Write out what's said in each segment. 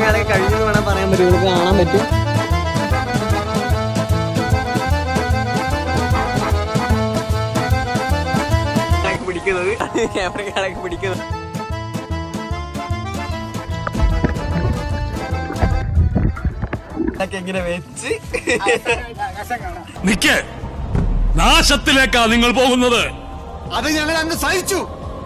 കാര്യങ്ങളൊക്കെ കഴിഞ്ഞെന്ന് വേണം പറയാൻ പറ്റും നിങ്ങൾക്ക് കാണാൻ പറ്റും പിടിക്കുന്നത് ക്യാമറക്കാരൊക്കെ പിടിക്കുന്നത് ഇതൊക്കെ ഇങ്ങനെ വെച്ച് നിക്ക് നാശത്തിലേക്കാ നിങ്ങൾ പോകുന്നത് അത് ഞങ്ങൾ അങ്ങ് സഹിച്ചു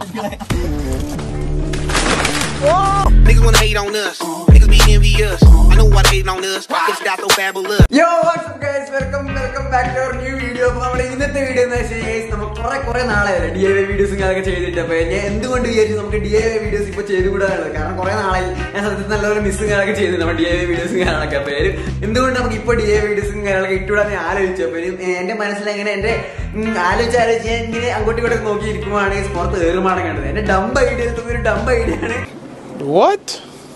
Niggas wanna hate on us. Niggas be envious. I know why they hating on us. Cause that's so fabulous. Yo WhatsApp guys welcome welcome back to our new video അപ്പോൾ നമ്മുടെ ഇന്നത്തെ വീഡിയോ എന്ന് വെച്ചാൽ ഗൈസ് നമ്മൾ കുറെ കുറെ നാളായല്ലേ D I Y വീഡിയോസും കാര്യങ്ങളൊക്കെ ചെയ്തിട്ട് അപ്പോൾ ഞാൻ എന്തുകൊണ്ട് വിചാരിച്ചു നമുക്ക് ഡി ഐ വൈ വീഡിയോസ് ഇപ്പോൾ ചെയ്തുകൂടാനുള്ളത് കാരണം കുറെ നാളായി ഞാൻ സത്യത്തിൽ നല്ലൊരു മിസ്സും കാര്യങ്ങളൊക്കെ ചെയ്തു നമ്മുടെ ഡി ഐ വൈ വീഡിയോസും കാര്യങ്ങളൊക്കെ അപ്പോൾ ഏതായാലും എന്തുകൊണ്ട് നമുക്ക് ഇപ്പോൾ ഡി ഐ വൈ വീഡിയോസും കാര്യങ്ങളൊക്കെ ഇട്ടുകൂടാന്ന് ഞാൻ ആലോചിച്ചു അപ്പോൾ എന്റെ മനസ്സിൽ എങ്ങനെ എന്റെ ഉം, ആലോചിച്ച് ആലോചിച്ച് ഞാൻ ഇങ്ങനെ അങ്ങോട്ടും ഇങ്ങോട്ടും നോക്കി ഇരിക്കുവാണെങ്കിൽ പുറത്ത് ഏറുമാണ് കണ്ടത് എന്റെ ഡംബ് ഐഡിയ ഒരു ഡംബ് ഐഡിയ ആണ് വാട്ട്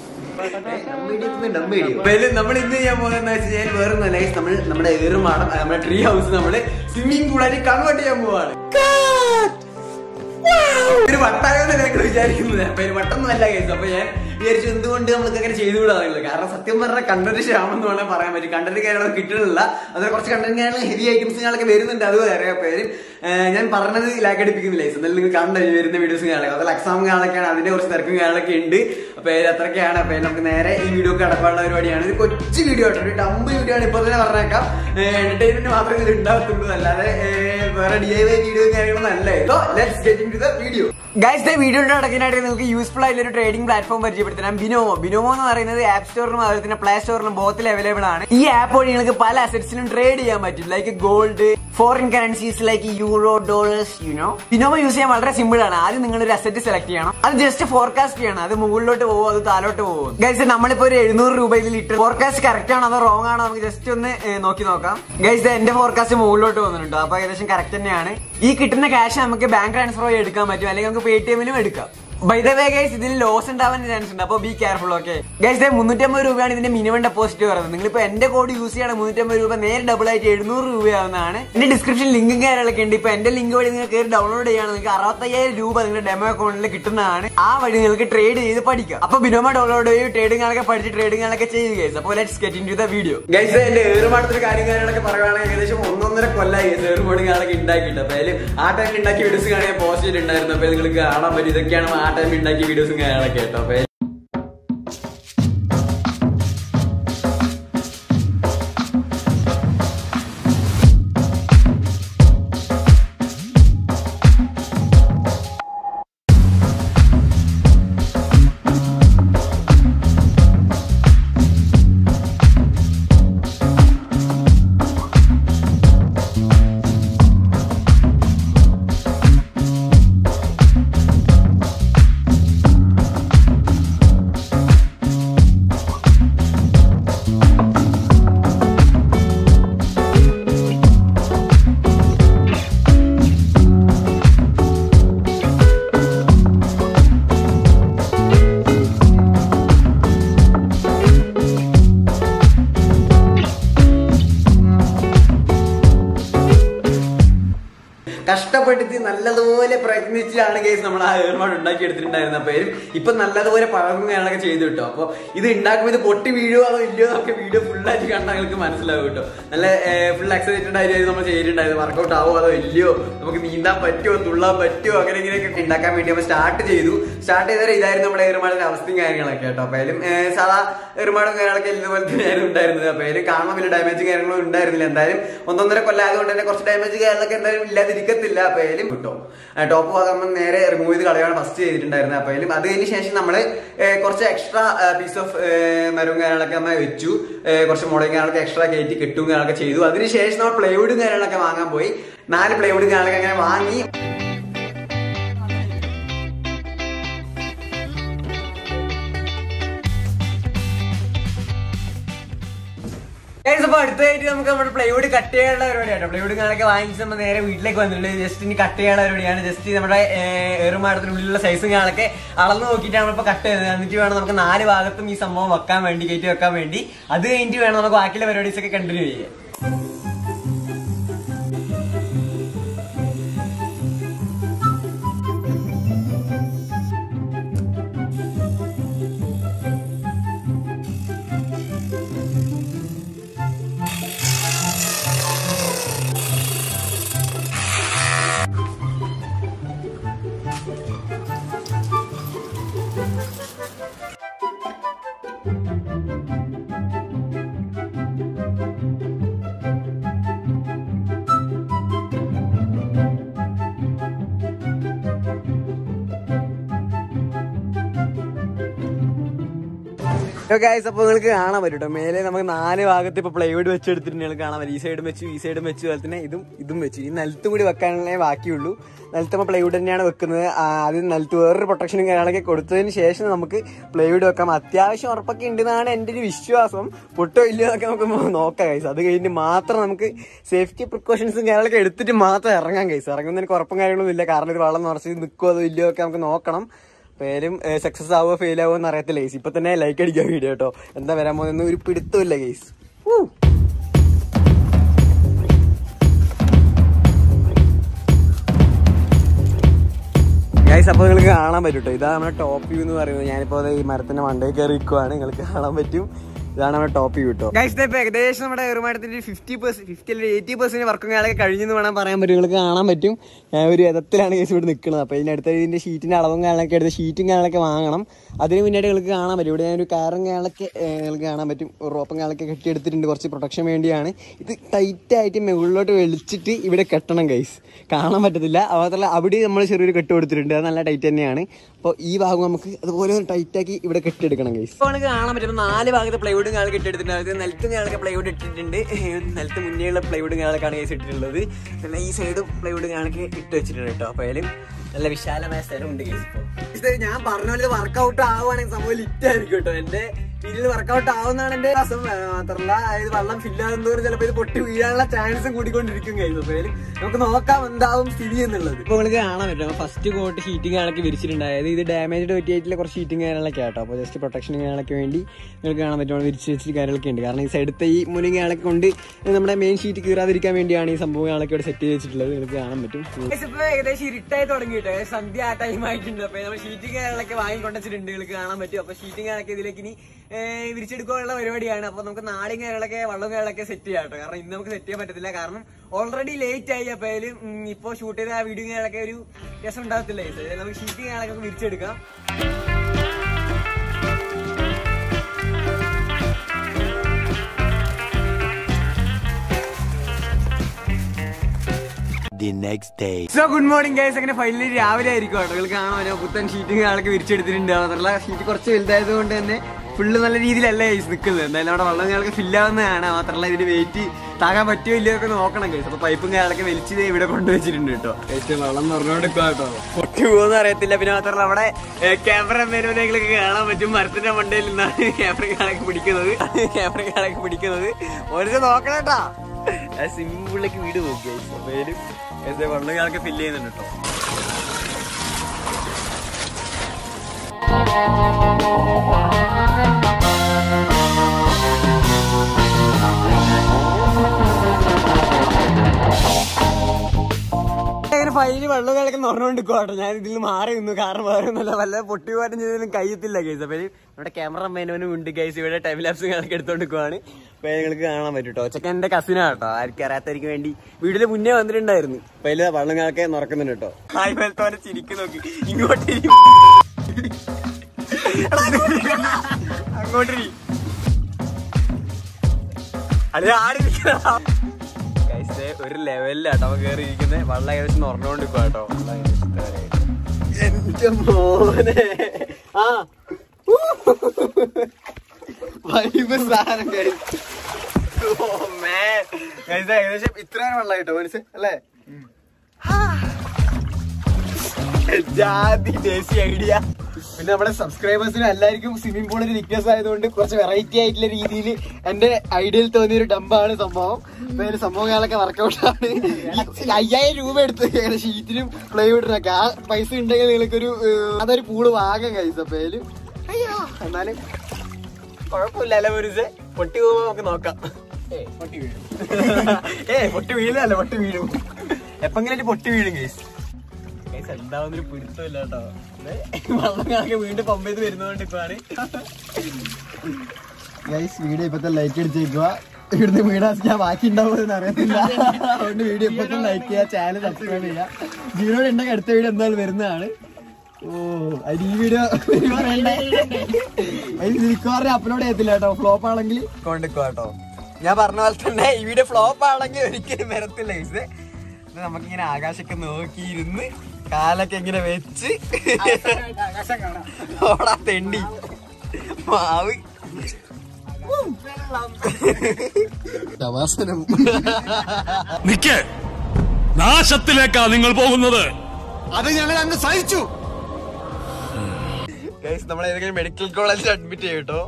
നമ്മൾ ഇന്ന് ചെയ്യാൻ പോകുന്നത് വെച്ചാൽ വേറെ ഒന്നല്ല guys. നമ്മൾ നമ്മുടെ ഏറുമാടം ആ, നമ്മുടെ ട്രീ ഹൗസ് നമ്മള് സ്വിമ്മിംഗ് പൂളായിട്ട് കൺവേർട്ട് ചെയ്യാൻ പോവാണ് ഒരു വട്ടായെന്ന് നിങ്ങൾ വിചാരിക്കുന്നത് അപ്പൊ ഒരു വട്ടൊന്നും അല്ല കേസ് അപ്പൊ ഞാൻ വിചാരിച്ചു എന്തുകൊണ്ട് നമുക്ക് അങ്ങനെ ചെയ്തുകൂടാന്നുള്ളത് കാരണം സത്യം പറഞ്ഞാൽ കണ്ടന്റ് ക്ഷാമം എന്ന് വേണമെങ്കിൽ പറയാൻ പറ്റും കണ്ടന്റ് കാര്യങ്ങൾ കിട്ടുന്നില്ല അത് കുറച്ച് കണ്ടന്റ് കാര്യങ്ങൾ ഹെവി ഐറ്റംസുകളൊക്കെ വരുന്നുണ്ട് അത് വേറെ പേരും ഞാൻ പറഞ്ഞത് ലാഗ് അടിപ്പിക്കുന്നില്ല guys. എന്നാലും നിങ്ങൾ കണ്ട ഈ വരുന്ന വീഡിയോസും കാണുക അതുപോലെ എക്സാം കാണൊക്കെയാണ് അതിന്റെ കുറച്ച് തിരക്കും കാണൊക്കെ ഉണ്ട് അപ്പൊ അത്രയൊക്കെയാണ് അപ്പൊ നമുക്ക് നേരെ ഈ വീഡിയോ കടപ്പാടുള്ള പരിപാടിയാണ് ഇത് കൊച്ചു വീഡിയോ ആട്ടോ ഒരു ഡമ്പ് വീഡിയോ ആണ് ഇപ്പൊ തന്നെ പറഞ്ഞേക്കാം എന്റർടൈൻമെന്റ് മാത്രമേ ഇതിൽ ഉണ്ടാകത്തുള്ളൂ അല്ലാതെ ഏർ, വേറെ ഡി ഐ വൈ വീഡിയോ കാര്യങ്ങളൊന്നും അല്ല so let's get into the video guys വീഡിയോയുടെ നടക്കാനായിട്ട് നിങ്ങൾക്ക് യൂസ്ഫുൾ ആയിട്ടുള്ള ഒരു ട്രേഡിംഗ് പ്ലാറ്റ്ഫോം പരിചയപ്പെടുത്തരാം ബിനോമോ ബിനോമോ എന്ന് പറയുന്നത് ആപ്പ് സ്റ്റോറിലും അതുപോലെ തന്നെ പ്ലേ സ്റ്റോറിലും ബോത്തിൽ അവൈലബിൾ ആണ് ഈ ആപ്പ് വഴി നിങ്ങൾക്ക് പല അസറ്റ്സിലും ട്രേഡ് ചെയ്യാൻ പറ്റും like gold foreign currencies like euro dollars you know Binomo use ചെയ്യാൻ വളരെ സിമ്പിൾ ആണ് ആദ്യം നിങ്ങൾ ഒരു അസറ്റ് സെലക്ട് ചെയ്യണം അത് ജസ്റ്റ് ഫോർകാസ്റ്റ് ചെയ്യണം അത് മുകളിലോട്ട് പോകുമോ അത് താലോട്ട് പോകുമോ ഗൈസ് നമ്മളിപ്പോ ഒരു എഴുന്നൂറ് രൂപയിൽ ലിറ്റർ ഫോർകാസ്റ്റ് കറക്റ്റ് ആണോ അതോ റോങ് ആണോ നമുക്ക് ജസ്റ്റ് ഒന്ന് ഏ, നോക്കി നോക്കാം ഗൈസ് എന്റെ ഫോർകാസ്റ്റ് മുകളിലോട്ട് പോകുന്നുണ്ട് അപ്പൊ ഏകദേശം കറക്റ്റ് തന്നെയാണ് ഈ കിട്ടുന്ന ക്യാഷ് നമുക്ക് ബാങ്ക് ട്രാൻസ്ഫർ വഴി എടുക്കാൻ പറ്റും അല്ലെങ്കിൽ നമുക്ക് പേ ടി എമ്മിലും എടുക്കാം ബൈ ദ വേ ഗൈസ് ഇതിൽ ലോസ് ഉണ്ടാവാൻ ചാൻസ് ഉണ്ട് അപ്പോൾ ബി കെയർഫുൾ ഓക്കെ ഗൈസ് മുന്നൂറ്റമ്പത് രൂപയാണ് ഇതിന്റെ മിനിമം ഡെപ്പോസിറ്റ് പറയുന്നത് നിങ്ങളിപ്പോ എന്റെ കോഡ് യൂസ് ചെയ്യണം മുന്നൂറ്റമ്പത് രൂപ നേരെ ഡബിൾ ആയിട്ട് എഴുന്നൂറ് രൂപയാവുന്നതാണ് എന്റെ ഡിസ്ക്രിപ്ഷൻ ലിങ്കും കാര്യങ്ങളൊക്കെ ഉണ്ട് ഇപ്പൊ എന്റെ ലിങ്ക് വഴി നിങ്ങൾ കയറി ഡൗൺലോഡ് ചെയ്യാണ് നിങ്ങൾക്ക് അറുപത്തയ്യായിരം രൂപ നിങ്ങളുടെ ഡെമോ അക്കൗണ്ടിൽ കിട്ടുന്നതാണ് ആ വഴി നിങ്ങൾക്ക് ട്രേഡ് ചെയ്ത് പഠിക്കാം അപ്പൊ ബിനോമ ഡൗൺലോഡ് ചെയ്യും ട്രേഡിംഗ് ആളൊക്കെ പഠിച്ച് ട്രേഡിംഗ് ആളൊക്കെ ചെയ്ത് ഗൈസ് അപ്പോൾ let's get into the video guys എന്റെ ഏറുമാടത്തിൽ കാര്യം കാര്യങ്ങളൊക്കെ പറയുകയാണെങ്കിൽ ഏകദേശം ഒന്നൊന്നര കൊല്ലായി ഏറുമാടും കാര്യങ്ങളൊക്കെ ഉണ്ടാക്കിയിട്ട് അപ്പൊ അതിൽ ആ ടൈമിൽ ഉണ്ടാക്കിയ വീഡിയോസ് കാണാൻ പോസ്റ്റ് ചെയ്തിട്ടുണ്ടായിരുന്നു അപ്പൊ നിങ്ങൾക്ക് കാണാൻ പറ്റും ഇതൊക്കെയാണ് ആ ടൈമിൽ ഉണ്ടാക്കിയ വീഡിയോസും കാര്യങ്ങളൊക്കെ കേട്ടോ അപ്പൊ കഷ്ടപ്പെട്ടിട്ട് നല്ലതുപോലെ പ്രയത്നിച്ചാണ് കേസ് നമ്മൾ ആ ഏർമാട് ഉണ്ടാക്കി എടുത്തിട്ടുണ്ടായിരുന്ന പേരും ഇപ്പൊ നല്ലതുപോലെ പഴകും ഞാനൊക്കെ ചെയ്തു കിട്ടോ അപ്പൊ ഇത് ഉണ്ടാക്കുമ്പോൾ ഇത് പൊട്ടി വീഴുവോ അതോ ഇല്ലയോ എന്നൊക്കെ വീഡിയോ ഫുള്ളായിട്ട് കണ്ടാൽ നിങ്ങൾക്ക് മനസ്സിലാവും കേട്ടോ നല്ല ഫുൾ എക്സൈറ്റഡ് ആയിട്ട് നമ്മൾ ചെയ്തിട്ടുണ്ടായിരുന്നു വർക്കൗട്ട് ആവോ അതോ ഇല്ലയോ നമുക്ക് നീന്താൻ പറ്റുമോ തുള്ളാൻ പറ്റുമോ അങ്ങനെ ഇങ്ങനെയൊക്കെ ഉണ്ടാക്കാൻ വേണ്ടി നമ്മൾ സ്റ്റാർട്ട് ചെയ്തു സ്റ്റാർട്ട് ചെയ്താൽ ഇതായിരുന്നു നമ്മുടെ ഏറുമാടിന്റെ അവസ്ഥയും കാര്യങ്ങളൊക്കെ കേട്ടോ അപ്പൊ അതിലും ഏർ, സാധാ ഏറുമാടും കാര്യങ്ങളൊക്കെ ഇതുപോലെ തന്നെയായിരുന്നു ഉണ്ടായിരുന്നത് അപ്പൊ അതിൽ കാണാൻ വലിയ ഡാമേജ് കാര്യങ്ങളും ഉണ്ടായിരുന്നില്ല എന്തായാലും ഒന്നൊന്നര കൊല്ലായതുകൊണ്ട് തന്നെ കുറച്ച് ഡാമേജ് കാര്യങ്ങളൊക്കെ എന്തായാലും ഇല്ലാതിരിക്കത്തില്ല അപ്പൊ അതിലും കിട്ടോ ടോപ്പ് ഭാഗം നമ്മൾ നേരെ റിമൂവ് ചെയ്ത് കളയാണ് ഫസ്റ്റ് ചെയ്തിട്ടുണ്ടായിരുന്നത് അപ്പൊ അതിലും അത് കഴിഞ്ഞ ശേഷം നമ്മൾ കുറച്ച് എക്സ്ട്രാ പീസ് ഓഫ് മരവും കാര്യങ്ങളൊക്കെ നമ്മൾ വെച്ചു ഏർ, കുറച്ച് മുളകും കാര്യങ്ങളൊക്കെ എക്സ്ട്രാ കയറ്റി കെട്ടും കാര്യങ്ങളൊക്കെ ചെയ്തു അതിനുശേഷം നമ്മൾ പ്ലൈവുഡും കാര്യങ്ങളൊക്കെ വാങ്ങാൻ പോയി നാല് പ്ലൈവുഡും കാര്യങ്ങളൊക്കെ അങ്ങനെ വാങ്ങി Guys, അപ്പൊ അടുത്തതായിട്ട് നമുക്ക് നമ്മുടെ പ്ലൈവുഡ് കട്ട് ചെയ്യാനുള്ള പരിപാടിയാണ് പ്ലൈവുഡ് കാണൊക്കെ വാങ്ങിച്ച് നമ്മൾ നേരെ വീട്ടിലേക്ക് വന്നിട്ടുണ്ട് ജസ്റ്റ് ഇനി കട്ട് ചെയ്യാനുള്ള പരിപാടിയാണ് ജസ്റ്റ് നമ്മുടെ എറുമാടത്തിനുള്ളിലുള്ള സൈസും കാണൊക്കെ അളന്ന് നോക്കിയിട്ടാണ് നമ്മളിപ്പോ കട്ട് ചെയ്യുന്നത് എന്നിട്ട് വേണം നമുക്ക് നാല് ഭാഗത്തും ഈ സംഭവം വെക്കാൻ വേണ്ടി കയറ്റി വെക്കാൻ വേണ്ടി അത് കഴിഞ്ഞിട്ട് വേണം നമുക്ക് ബാക്കിയുള്ള പരിപാടീസ് ഒക്കെ കണ്ടിന്യൂ ചെയ്യാൻ ഗൈസ് അപ്പോൾ നിങ്ങൾക്ക് കാണാൻ പറ്റും കേട്ടോ മേലെ നമുക്ക് നാല് ഭാഗത്ത് ഇപ്പോൾ പ്ലൈവുഡ് വെച്ചെടുത്തിട്ട് നിങ്ങൾക്ക് കാണാൻ പറ്റും ഈ സൈഡും വെച്ചു ഈ സൈഡും വെച്ചു അതുപോലെ തന്നെ ഇതും ഇതും വെച്ചു ഈ നിലത്തും കൂടി വെക്കാനേ ബാക്കിയുള്ളൂ നിലത്തപ്പോൾ പ്ലൈവുഡ് തന്നെയാണ് വെക്കുന്നത് ആ, അത് നിലത്ത് വേറൊരു പ്രൊട്ടക്ഷനും കാര്യങ്ങളൊക്കെ കൊടുത്തതിന് ശേഷം നമുക്ക് പ്ലൈവുഡ് വെക്കാം അത്യാവശ്യം ഉറപ്പൊക്കെ ഉണ്ടെന്നാണ് എൻ്റെ ഒരു വിശ്വാസം പൊട്ടോ ഇല്ലയോ എന്നൊക്കെ നമുക്ക് നോക്കാം ഗൈസ് അത് കഴിഞ്ഞ് മാത്രം നമുക്ക് സേഫ്റ്റി പ്രിക്കോഷൻസും കാര്യങ്ങളൊക്കെ എടുത്തിട്ട് മാത്രം ഇറങ്ങാം ഗൈസ് ഇറങ്ങുന്നതിന് കുഴപ്പം കാര്യങ്ങളൊന്നും ഇല്ല കാരണം ഇത് വെള്ളം നിറച്ച് നിൽക്കുമോ അതോ ഇല്ലയോ ഒക്കെ നമുക്ക് നോക്കണം പേരും സക്സസ് ആവുമോ ഫെയിൽ ആവുമോ എന്ന് അറിയത്തില്ല ഗൈസ് ഇപ്പൊ തന്നെ ലൈക്ക് അടിക്കാൻ വീഡിയോ കേട്ടോ എന്താ വരാൻ പോകുന്ന ഒരു പിടുത്തമില്ല ഗൈസ് ഗൈസ് അപ്പോൾ നിങ്ങൾക്ക് കാണാൻ പറ്റും കേട്ടോ ഇതാണ് നമ്മുടെ ടോപ്പ് വ്യൂ എന്ന് പറയുന്നത് ഞാനിപ്പോൾ ദേ ഈ മരത്തിന്റെ മണ്ടയിൽ കയറി നിൽക്കുവാണ് നിങ്ങൾക്ക് കാണാൻ പറ്റും ഇതാണ് നമ്മുടെ ടോപ്പ് വ്യൂ കേട്ടോ ഗൈസ് ഇപ്പൊ ഏകദേശം നമ്മുടെ ഏറുമാടത്തിന്റെ ഫിഫ്റ്റി പെർസെന്റ് ഫിഫ്റ്റി അല്ലെങ്കിൽ എയ്റ്റി പെർസെന്റ് വർക്കും കാര്യങ്ങളൊക്കെ കഴിഞ്ഞെന്ന് വേണം പറയാൻ പറ്റും നിങ്ങൾക്ക് കാണാൻ പറ്റും ഞാൻ ഒരു വിധത്തിലാണ് കേസ് ഇവിടെ നിൽക്കുന്നത് അപ്പോൾ ഇതിനടുത്ത് ഇതിന്റെ ഷീറ്റിന്റെ അളവും കാര്യങ്ങളൊക്കെ എടുത്ത് ഷീറ്റും കാര്യങ്ങളൊക്കെ വാങ്ങണം അതിന് മുന്നായിട്ട് നിങ്ങൾക്ക് കാണാൻ പറ്റും ഇവിടെ ഞാനൊരു കാറും കാര്യങ്ങളൊക്കെ ഏഹ്, നിങ്ങൾക്ക് കാണാൻ പറ്റും ഒരു റോപ്പും കാര്യങ്ങളൊക്കെ കെട്ടിയെടുത്തിട്ടുണ്ട് കുറച്ച് പ്രൊട്ടക്ഷൻ വേണ്ടിയാണ് ഇത് ടൈറ്റ് ആയിട്ട് മുകളിലോട്ട് വലിച്ചിട്ട് ഇവിടെ കെട്ടണം ഗൈസ് കാണാൻ പറ്റത്തില്ല അതുമാത്രമല്ല അവിടെ നമ്മൾ ചെറിയൊരു കെട്ട് കൊടുത്തിട്ടുണ്ട് അത് നല്ല ടൈറ്റ് തന്നെയാണ് അപ്പോൾ ഈ ഭാഗം നമുക്ക് അതുപോലെ ഒന്ന് ടൈറ്റ് ആക്കി ഇവിടെ കെട്ടിയെടുക്കണം ഗൈസ് ഇപ്പോൾ നമുക്ക് കാണാൻ പറ്റും നാല് ഭാഗത്ത് പ്ലൈവുഡും കാലം കെട്ടിയെടുത്തിട്ടുണ്ട് അതായത് നിലത്തും കാലൊക്കെ പ്ലൈവുഡ് ഇട്ടിട്ടുണ്ട് നിലത്ത് മുന്നേയുള്ള പ്ലൈവുഡും കാലൊക്കെയാണ് ഗൈസ് ഇട്ടിട്ടുള്ളത് പിന്നെ ഈ സൈഡും പ്ലൈവുഡും കാലൊക്കെ ഇട്ട് വെച്ചിട്ടുണ്ട് കേട്ടോ അപ്പോൾ അതിലും നല്ല വിശാലമായ സ്ഥലമുണ്ട് ഗൈസ് ഇപ്പോൾ ഇത് ഞാൻ പറഞ്ഞ പോലെ വർക്കൗട്ട് ആവുകയാണെങ്കിൽ സംഭവം ലിറ്റ് ആയിരിക്കും കേട്ടോ എന്റെ ഇതിൽ വർക്കൗട്ട് ആവുന്നതാണ് എന്റെ രസം ആ, മാത്രമല്ല അതായത് വെള്ളം ഫില്ലാകുന്നവർ ചിലപ്പോൾ ഇത് പൊട്ടി വീഴാനുള്ള ചാൻസും കൂടിക്കൊണ്ടിരിക്കും കഴിയും അപ്പോൾ ഇതില് നമുക്ക് നോക്കാം എന്താവും സ്ഥിതി എന്നുള്ളത് ഇപ്പോൾ നിങ്ങൾക്ക് കാണാൻ പറ്റും ഫസ്റ്റ് കോട്ട് ഷീറ്റിംഗ് കാര്യങ്ങളൊക്കെ വിരിച്ചിട്ടുണ്ട് അതായത് ഇത് ഡാമേജ് പറ്റിയായിട്ടുള്ള കുറച്ച് ഷീറ്റിംഗ് കാര്യങ്ങളൊക്കെ ആട്ടോ അപ്പോൾ ജസ്റ്റ് പ്രൊട്ടക്ഷനും കാര്യങ്ങളൊക്കെ വേണ്ടി നിങ്ങൾക്ക് കാണാൻ പറ്റും വിരിച്ച് വെച്ചിട്ട് കാര്യങ്ങളൊക്കെ ഉണ്ട് കാരണം ഈ സൈഡത്തെ ഈ മുനിങ് കാര്യങ്ങളൊക്കെ കൊണ്ട് നമ്മുടെ മെയിൻ ഷീറ്റ് കീറാതിരിക്കാൻ വേണ്ടിയാണ് ഈ സംഭവം കാര്യങ്ങളൊക്കെ ഇവിടെ സെറ്റ് ചെയ്ത് വെച്ചിട്ടുള്ളത് നിങ്ങൾക്ക് കാണാൻ പറ്റും ഇപ്പൊ ഏകദേശം ഇരുട്ടായി തുടങ്ങിയിട്ട് സന്ധ്യ ആ ടൈം ആയിട്ടുണ്ട് അപ്പൊ നമ്മൾ ഷീറ്റിംഗ് കാര്യങ്ങളൊക്കെ വാങ്ങിക്കൊണ്ടിട്ടുണ്ട് നിങ്ങൾക്ക് കാണാൻ പറ്റും അപ്പൊ ഷീറ്റിംഗ് കാര്യങ്ങളൊക്കെ ഇതിലേക്ക് ഇനി ഏഹ്, വിരിച്ചെടുക്കാനുള്ള പരിപാടിയാണ് അപ്പൊ നമുക്ക് നാടും കാര്യങ്ങളൊക്കെ വള്ളവും കാര്യങ്ങളൊക്കെ സെറ്റ് ചെയ്യാം കേട്ടോ കാരണം ഇന്ന് നമുക്ക് സെറ്റ് ചെയ്യാൻ പറ്റത്തില്ല കാരണം ഓൾറെഡി ലേറ്റ് ആയി അപ്പൊ അതില് ഉം, ഇപ്പൊ ഷൂട്ട് ചെയ്ത ആ വീഡിയോ കാര്യങ്ങളൊക്കെ ഒരു രസം ഉണ്ടാകത്തില്ല guys. നമുക്ക് ഷീറ്റിംഗ് കാര്യങ്ങളൊക്കെ വിരിച്ചെടുക്കാം The next day. So good morning guys അങ്ങനെ ഫൈനലി രാവിലെ ആയിരിക്കും കേട്ടോ നിങ്ങൾ കാണാൻ പറ്റും പുത്തൻ ഷീറ്റും ആൾക്ക് വിരിച്ചെടുത്തിട്ടുണ്ട് മാത്രമല്ല ഷീറ്റ് കുറച്ച് വലുതായത് കൊണ്ട് തന്നെ ഫുള്ള് നല്ല രീതിയിലല്ല ഗൈസ് നിൽക്കുന്നത് എന്തായാലും അവിടെ വെള്ളം ഞങ്ങൾക്ക് ഫില്ലാവുന്നതാണ് മാത്രമല്ല ഇതിന് വെയിറ്റ് താകാൻ പറ്റുമോ ഇല്ലയോ ഒക്കെ നോക്കണം ഗൈസ് അപ്പൊ പൈപ്പും കാര്യങ്ങളൊക്കെ വലിച്ച് ദേ ഇവിടെ കൊണ്ടുവച്ചിട്ടുണ്ട് കേട്ടോ ഗൈസ് വെള്ളം നിറഞ്ഞോണ്ടിരിക്കുക കേട്ടോ പൊട്ടി പോകുന്ന അറിയത്തില്ല പിന്നെ മാത്രമല്ല അവിടെ ക്യാമറ മേനോനെങ്കിലൊക്കെ കാണാൻ പറ്റും മരത്തിന്റെ മണ്ടയിൽ നിന്നാണ് ക്യാമറ കാണൊക്കെ പിടിക്കുന്നത് ക്യാമറ കാണൊക്കെ പിടിക്കുന്നത് ഒരു നോക്കണേട്ടാ സിമ്പിളിലേക്ക് വീട് നോക്കി ഗൈസ് അപ്പൊ ഇതിലും എന്താ വെള്ളം ഞങ്ങൾക്ക് ഫില്ല് ചെയ്യുന്നുണ്ട് കേട്ടോ അങ്ങനെ ഫൈനലി വെള്ളം കിടക്കെ നിറഞ്ഞുകൊണ്ട് കേട്ടോ ഞാൻ ഇതിൽ നിന്ന് മാറി നിന്നു കാരണം വേറെ ഒന്നുമില്ല വല്ല പൊട്ടി പോകാനും ചെയ്തതിലും കഴിയത്തില്ല ഗൈസ് അപ്പൊ ഇത് നമ്മുടെ ക്യാമറ മേനോനും ഉണ്ട് ഗൈസ് ഇവിടെ ടൈം ലാപ്സും കണക്ക് എടുത്തോണ്ട് നിൽക്കുവാണ് അപ്പൊ നിങ്ങൾക്ക് കാണാൻ പറ്റും കേട്ടോ ഒച്ചക്ക് എന്റെ കസിനാ കേട്ടോ ആർക്കും അറിയാത്തവർക്ക് വേണ്ടി വീട്ടില് മുന്നേ വന്നിട്ടുണ്ടായിരുന്നു അപ്പൊ അതില് വെള്ളം കണക്കെ നിറക്കുന്നുണ്ട് കേട്ടോ ഹായ് വെൽത്തോനെ ചിരിക്ക് നോക്കി ഇങ്ങോട്ട് ഇരി. അങ്ങോട്ട് ഇരി. അല്ലെ ആടിരിക്കണ Guys, ദേ ഒരു ലെവലിലാട്ടോ അവൻ കയറി ഇരിക്കുന്നത് വെള്ളം ഏകദേശം നിറഞ്ഞോണ്ട് നിൽക്കുക കേട്ടോ വെള്ളം ഏകദേശം ഇത്ര വരെ ആയി. എന്റെ മോനെ ആ വൈബ് സാധനം guys. Oh, man. Guys, ദേ ഏകദേശം ഇത്ര വെള്ളം കിട്ടോ മനസ്സ് അല്ലേ ജാതി ദേശീയ ഐഡിയ പിന്നെ നമ്മുടെ സബ്സ്ക്രൈബേഴ്സിനും എല്ലാവർക്കും സ്വിമ്മിംഗ് പൂളിൽ വിക്നസ് ആയതുകൊണ്ട് കുറച്ച് വെറൈറ്റി ആയിട്ടുള്ള രീതിയിൽ എന്റെ ഐഡിയയിൽ തോന്നിയ ഒരു ഡമ്പാണ് സംഭവം അപ്പൊ ഇതിന്റെ സംഭവങ്ങളൊക്കെ വർക്കൗട്ട് ആണ് ഈ അയ്യായിരം രൂപ എടുത്ത് ഷീറ്റിനും പ്ലൈവുഡിനൊക്കെ ആ പൈസ ഉണ്ടെങ്കിൽ നിങ്ങൾക്കൊരു ഏഹ്, അതൊരു പൂള് വാങ്ങാൻ കഴിച്ചു അപ്പൊ അതില് അയ്യോ എന്നാലും കുഴപ്പമില്ല ഒരു പൊട്ടി പോകുമ്പോ നമുക്ക് നോക്കാം ഏ പൊട്ടി വീഴും ഏ പൊട്ടി വീഴുന്നല്ല പൊട്ടി വീഴും എപ്പെങ്കിലും പൊട്ടി വീഴും കേസ് ഗൈസ് എന്താവുന്നൊരു പിടുത്തമില്ല കേട്ടോ വെള്ളം കണക്കെ വീണ്ടും പമ്പ് ചെയ്ത് വരുന്നതുകൊണ്ട് ഇപ്പാണ് ഗൈസ് വീഡിയോ ഇപ്പത്തെ ലൈറ്റ് അടിച്ചേക്കുക ഇവിടുന്ന് വീടാ ബാക്കി ഉണ്ടാവുമെന്ന് അറിയത്തില്ല അതുകൊണ്ട് വീഡിയോ ഇപ്പത്തെ ലൈക്ക് ചെയ്യുക ചാനൽ സബ്സ്ക്രൈബ് ചെയ്യുക ജീവനോട് ഉണ്ടെങ്കിൽ അടുത്ത വീഡിയോ എന്തായാലും വരുന്നതാണ് ഈ വീഡിയോ മിക്കവാറും അപ്ലോഡ് ചെയ്യത്തില്ല കേട്ടോ ഫ്ലോപ്പ് ആണെങ്കിൽ കൊണ്ടിക്കോ കേട്ടോ ഞാൻ പറഞ്ഞ പോലെ തന്നെ ഈ വീഡിയോ ഫ്ലോപ്പ് ആണെങ്കിൽ ഒരിക്കലും വരത്തില്ല ഇത് നമുക്കിങ്ങനെ ആകാശമൊക്കെ നോക്കിയിരുന്ന് കാലൊക്കെ ഇങ്ങനെ വെച്ച് ഓടാ തെണ്ടി മാവ് അവസാനം നിക്ക് നാശത്തിലേക്കാ നിങ്ങൾ പോകുന്നത് അത് ഞങ്ങൾ അങ്ങ് സഹിച്ചു ഗൈസ് നമ്മൾ ഏതെങ്കിലും മെഡിക്കൽ കോളേജിൽ അഡ്മിറ്റ് ചെയ്യട്ടോ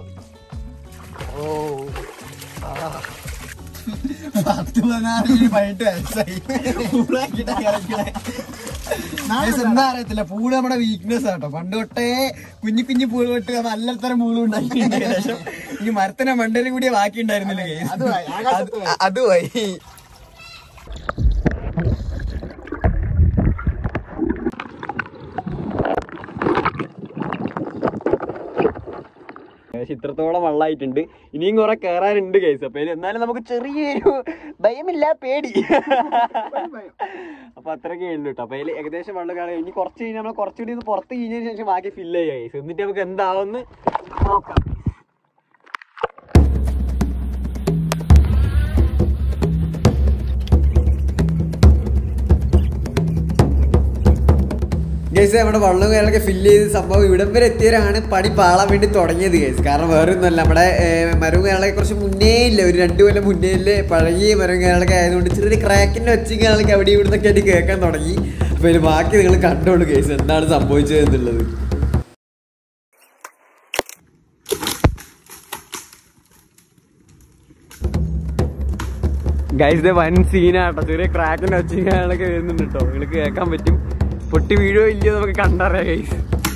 പത്ത് പതിനാറ് പതിനെട്ട് വയസ്സായി പൂളാക്കിട്ടാ കിടക്കണേ. Guys, എന്താ അറിയത്തില്ല പൂള് നമ്മുടെ വീക്ക്നെസ് ആട്ടോ പണ്ട് തൊട്ടേ കുഞ്ഞു കുഞ്ഞു പൂള് തൊട്ട് നല്ലത്തരം പൂള് ഉണ്ടാക്കിയിട്ടുണ്ട് ഏകദേശം ഈ മരത്തിനെ മണ്ടേലും കൂടി ബാക്കി ഉണ്ടായിരുന്നില്ല guys. അതുമായി ഇത്രത്തോളം വെള്ളമായിട്ടുണ്ട് ഇനിയും കുറെ കയറാനുണ്ട് കേസ് അപ്പൊ ഇതിൽ എന്നാലും നമുക്ക് ചെറിയൊരു ഭയമില്ല പേടി അപ്പൊ അത്രയൊക്കെ ഉണ്ട് കേട്ടോ അപ്പൊ അതിൽ ഏകദേശം വെള്ളം കാണാൻ ഇനി കുറച്ച് കഴിഞ്ഞാൽ നമ്മൾ കുറച്ചുകൂടി ഒന്ന് പുറത്ത് കഴിഞ്ഞതിന് ശേഷം ബാക്കി ഫില്ല് ചെയ്യാം guys. എന്നിട്ട് നമുക്ക് എന്താവുമെന്ന് നോക്കാം ഗൈസ് നമ്മുടെ വള്ളവും കാര്യങ്ങളൊക്കെ ഫില്ല് ചെയ്ത് സംഭവം ഇവിടം വരെ എത്തിയവരാണ് പണി പാളാൻ വേണ്ടി തുടങ്ങിയത് ഗൈസ് കാരണം വേറെ ഒന്നുമല്ല നമ്മുടെ ഏർ, മരവും കാര്യങ്ങളൊക്കെ കുറച്ച് മുന്നേ ഇല്ല ഒരു രണ്ട് കൊല്ലം മുന്നേ ഇല്ലേ പഴകിയ മരവും കാര്യങ്ങളൊക്കെ ആയതുകൊണ്ട് ചെറിയൊരു ക്രാക്കിൻ്റെ ഒച്ച കാര്യങ്ങളൊക്കെ അവിടെ ഇവിടെ നിന്നൊക്കെ ആയിട്ട് കേൾക്കാൻ തുടങ്ങി അപ്പോൾ ഇതിൽ ബാക്കി നിങ്ങൾ കണ്ടോളൂ ഗൈസ് എന്താണ് സംഭവിച്ചത് എന്നുള്ളത് ഗൈസ് ഇത് വൻ സീനാട്ടോ ചെറിയ ക്രാക്കിന്റെ ഒച്ചയും കാര്യങ്ങളൊക്കെ വരുന്നുണ്ട് കേട്ടോ നിങ്ങൾക്ക് കേൾക്കാൻ പറ്റും പൊട്ടി വീഴോ ഇല്ലയോ നമുക്ക് കണ്ടറിയാം ഗൈസ്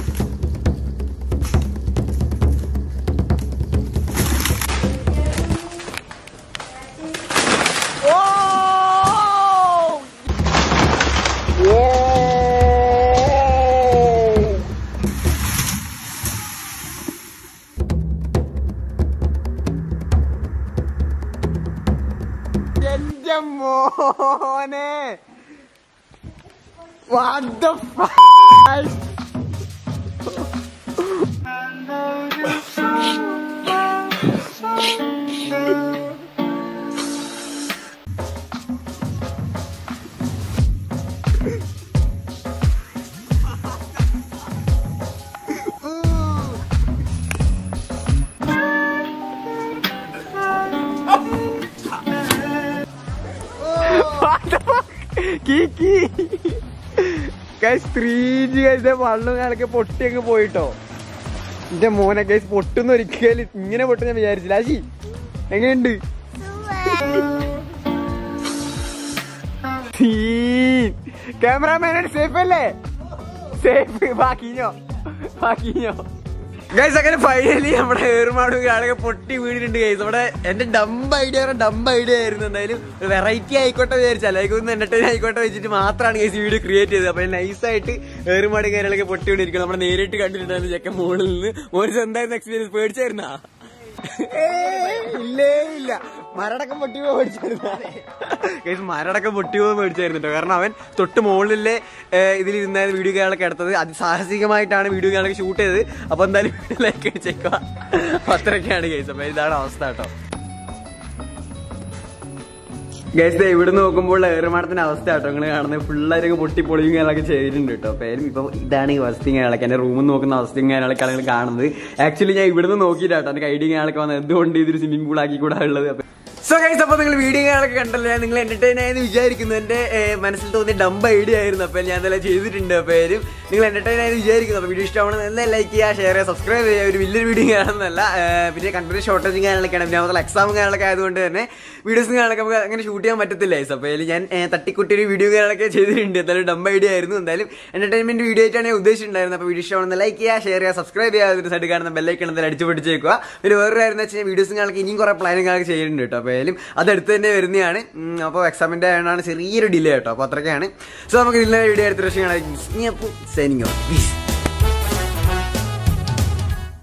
എന്റെ മോനെ What the fuck? കീ ഗൈസ് ത്രീ ജി ഗൈസ് വള്ളം കാലൊക്കെ പൊട്ടി അങ്ങ് പോയിട്ടോ എന്റെ മോനെ ഗൈസ് പൊട്ടുന്ന ഒരിക്കലും ഇങ്ങനെ പൊട്ടും ഞാൻ വിചാരിച്ചില്ല ആശി എങ്ങനെയുണ്ട് ക്യാമറാമാൻ സേഫ് അല്ലേ സേഫ് ബാക്കിഞ്ഞോ ബാക്കിഞ്ഞോ ഗൈസ് അങ്ങനെ ഫൈനലി നമ്മുടെ ഏറുമാടും ആളൊക്കെ പൊട്ടി വീണിട്ടുണ്ട് ഗൈസ് നമ്മുടെ എന്റെ ഡംബ് ഐഡിയ ഡംബ് ഐഡിയ ആയിരുന്നു എന്തായാലും ഒരു വെറൈറ്റി ആയിക്കോട്ടെ വിചാരിച്ചു അല്ലെങ്കിൽ ഒന്ന് എന്റർടൈൻ ആയിക്കോട്ടെ വെച്ചിട്ട് മാത്രമാണ് ഗൈസ് വീഡിയോ ക്രിയേറ്റ് ചെയ്തത് അപ്പൊ നൈസായിട്ട് ഏറുമാട് കാര്യങ്ങളൊക്കെ പൊട്ടി വീണിരിക്കണം നമ്മുടെ നേരിട്ട് കണ്ടിട്ടുണ്ടായിരുന്നു ചെക്കൻ മുകളിൽ നിന്ന് ഒരു എന്തായിരുന്നു എക്സ്പീരിയൻസ് പേടിച്ചായിരുന്നാ ഇല്ലേ ഇല്ല മരടക്കം പൊട്ടി പോയി മേടിച്ചായിരുന്നു മരടക്കം പൊട്ടി പോയി മേടിച്ചായിരുന്നു കേട്ടോ കാരണം അവൻ തൊട്ട് മുകളിലെ ഇതിലിരുന്ന വീഡിയോ കാര്യങ്ങളൊക്കെ എടുത്തത് അതിസാഹസികമായിട്ടാണ് വീഡിയോ കാര്യങ്ങളൊക്കെ ഷൂട്ട് ചെയ്തത് അപ്പൊ എന്തായാലും ലൈക്ക് അടിച്ചേക്കുക അപ്പൊ അത്രയൊക്കെയാണ് കേസ് അപ്പൊ ഇതാണ് അവസ്ഥ കേട്ടോ ഗൈസ് ഇവിടെ നോക്കുമ്പോൾ ഏറുമാടത്തിന്റെ അവസ്ഥ കേട്ടോ നിങ്ങൾ കാണുന്നത് ഫുള്ളായിട്ട് പൊട്ടി പൊളിയും കാര്യങ്ങളൊക്കെ ചെയ്തിട്ടുണ്ട് കേട്ടോ പേരും ഇപ്പൊ ഇതാണ് ഈ അവസ്ഥയും കാര്യങ്ങളൊക്കെ എന്റെ റൂമിൽ നോക്കുന്ന അവസ്ഥയും കാര്യങ്ങളൊക്കെ നിങ്ങൾ കാണുന്നത് ആക്ച്വലി ഞാൻ ഇവിടുന്ന് നോക്കിയിട്ടാട്ടോ എന്റെ ഐഡിയ കാര്യങ്ങളൊക്കെ വന്നത് എന്തുകൊണ്ട് ഇതൊരു സ്വിമ്മിംഗ് പൂൾ ആക്കി കൂടാ ഉള്ളത് അപ്പൊ സോ ഗൈസ് അപ്പോൾ നിങ്ങൾ വീഡിയോ കാര്യങ്ങളൊക്കെ കണ്ടല്ലോ നിങ്ങൾ എന്റർടൈൻ ആയെന്ന് വിചാരിക്കുന്നു എന്റെ ഏഹ്, മനസ്സിൽ തോന്നിയ ഡംബ് ഐഡിയ ആയിരുന്നു അപ്പോൾ ഞാൻ അതെല്ലാം ചെയ്തിട്ടുണ്ട് പേരും നിങ്ങൾ എന്റർടൈൻ ആയെന്ന് വിചാരിക്കുന്നു അപ്പോൾ വീഡിയോ ഇഷ്ടമാണെന്ന് എന്തായാലും ലൈക്ക് ചെയ്യുക ഷെയർ ചെയ്യുക സബ്സ്ക്രൈബ് ചെയ്യുക ഒരു വലിയൊരു വീഡിയോ കാണുന്നതല്ല ഏഹ്, പിന്നെ കണ്ടന്റ് ഷോർട്ടേജും കാര്യങ്ങളൊക്കെയാണ് പിന്നെ അതുപോലെ എക്സാമും കാര്യങ്ങളൊക്കെ ആയതുകൊണ്ട് തന്നെ വീഡിയോസും കാര്യങ്ങളൊക്കെ നമുക്ക് അങ്ങനെ ഷൂട്ട് ചെയ്യാൻ പറ്റത്തില്ല ഗൈസ് അപ്പോൾ അതിൽ ഞാൻ ഏഹ്, തട്ടിക്കുട്ടി ഒരു വീഡിയോ കാര്യങ്ങളൊക്കെ ചെയ്തിട്ടുണ്ട് എന്തായാലും ഡംബ് ഐഡിയ ആയിരുന്നു എന്തായാലും എന്റർടൈൻമെന്റ് വീഡിയോ ആയിട്ടാണ് ഞാൻ ഉദ്ദേശിച്ചിട്ടുണ്ടായിരുന്നത് അപ്പോൾ വീഡിയോ ഇഷ്ടമാണെന്ന് ലൈക്ക് ചെയ്യുക ഷെയർ ചെയ്യുക സബ്സ്ക്രൈബ് ചെയ്യുക അതിന് സൈഡ് കാണുന്ന ബെല്ലൈക്കൺ എന്തായാലും അടിച്ചു പിടിച്ചേക്കുക പിന്നെ വേറൊരു കാര്യം എന്ന് വെച്ചാൽ വീഡിയോസും കാര്യങ്ങളൊക്കെ ഇനിയും കുറേ പ്ലാനും കാര്യങ്ങളൊക്കെ ചെയ്യുന്നുണ്ട് കേട്ടോ അപ്പോൾ അതിലും അതെടുത്ത് തന്നെ വരുന്നതാണ് ഉം, അപ്പോൾ എക്സാമിന്റെ ആയതുകൊണ്ടാണ് ചെറിയൊരു ഡിലേ കേട്ടോ അപ്പോൾ അത്രയൊക്കെയാണ് സോ നമുക്ക് ഇതിലെ വീഡിയോ എടുത്ത് രക്ഷ കാണാം സൈനിങ് ഓഫ്